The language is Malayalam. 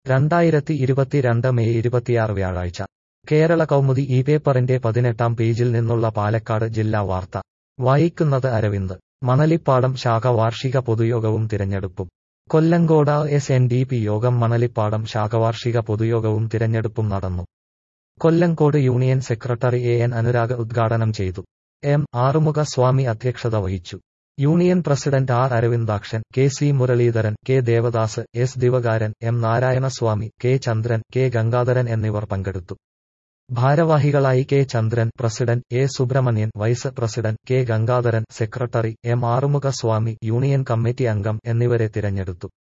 രണ്ടായിരത്തി ഇരുപത്തിരണ്ട് മെയ് ഇരുപത്തിയാറ് വ്യാഴാഴ്ച കേരള കൗമുദി ഈ പേപ്പറിന്റെ പതിനെട്ടാം പേജിൽ നിന്നുള്ള പാലക്കാട് ജില്ലാ വാർത്ത വായിക്കുന്നത് അരവിന്ദ് മണലിപ്പാടം ശാഖ വാർഷിക പൊതുയോഗവും തിരഞ്ഞെടുപ്പും Kollengode S N D P യോഗം മണലിപ്പാടം ശാഖ വാർഷിക പൊതുയോഗവും തിരഞ്ഞെടുപ്പും നടന്നു Kollengode union secretary A N Anurag ഉദ്ഘാടനം ചെയ്തു എം ആറുമുഖ സ്വാമി അധ്യക്ഷത വഹിച്ചു union president R Aravindakshan K C Muraleedharan K Devadas S Divakaran M Narayanaswamy K Chandran K Gangadharan എന്നിവർ പങ്കെടുത്തു ഭാരവാഹികളായി K Chandran president A Subramanian vice president K Gangadharan secretary M Arumukha Swami union committee അംഗം എന്നിവരെ തിരഞ്ഞെടുത്തു